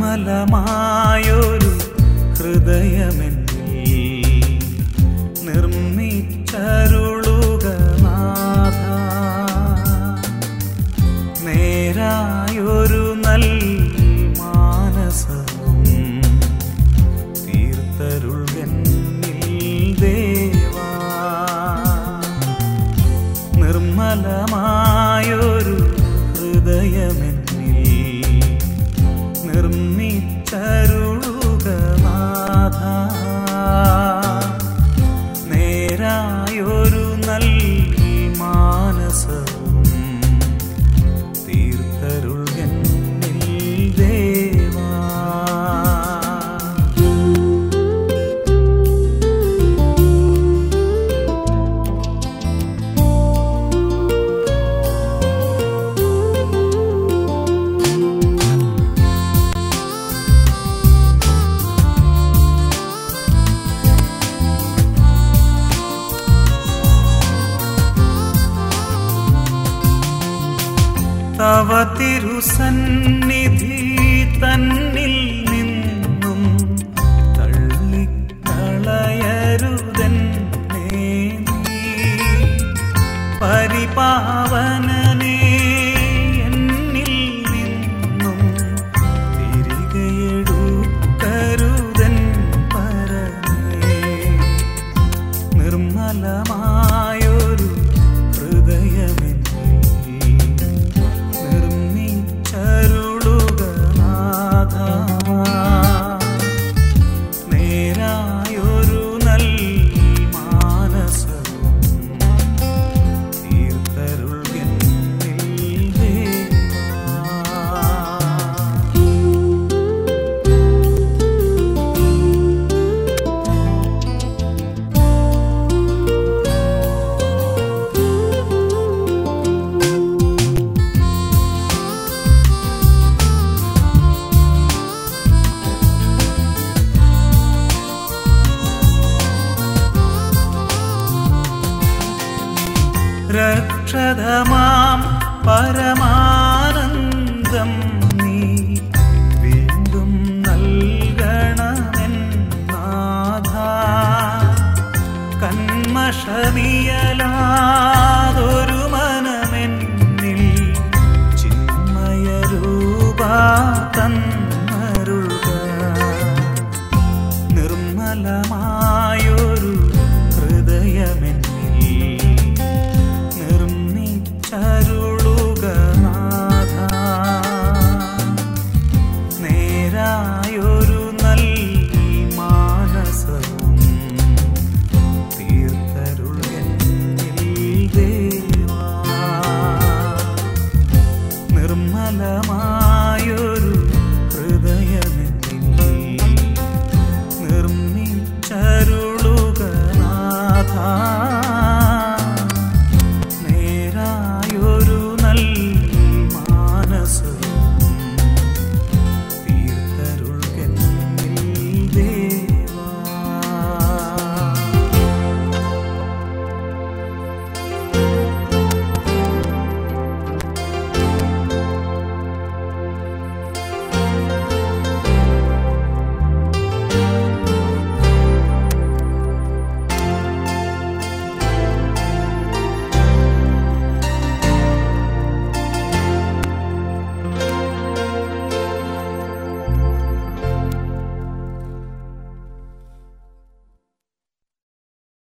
നിർമ്മലമായൊരു ഹൃദയമെന്നിൽ നിർമ്മിച്ചരുളുക നാഥ നേരായൊരു നൽ മാനസവും തീർത്തരുൾകന്നിൽ ദേവാ നിർമ്മലമായൊരു ഹൃദയമെന്നിൽ നിർമ്മിച്ചരുളുക നാഥ നേരായൊരു നൽ മാനസവും തീർത്തരുൾകന്നിൽ ദേവാ തവ തിരുസന്നിധി തന്നിൽ നിന്നും തള്ളിക്കളയരുതെന്നേ നീ പരിപാവനനേ എന്നിൽ നിന്നും തിരികെയെടുക്കരുതൻ പരമേ നിർമ്മലമായൊരു ഹൃദയമെന്നിൽ നിർമ്മിച്ചരുളുക നാഥ നേരായൊരു നൽ മാനസവും തീർത്തരുൾകന്നിൽ ദേവാ രക്ഷതമാം പരമാനന്ദം നീ വീണ്ടും നൽകണമെന്നാഥ കന്മഷമിയലാതൊരു മനമെന്നിൽ ചിന്മയരൂപ തന്നരുൾക നിർമ്മലമാ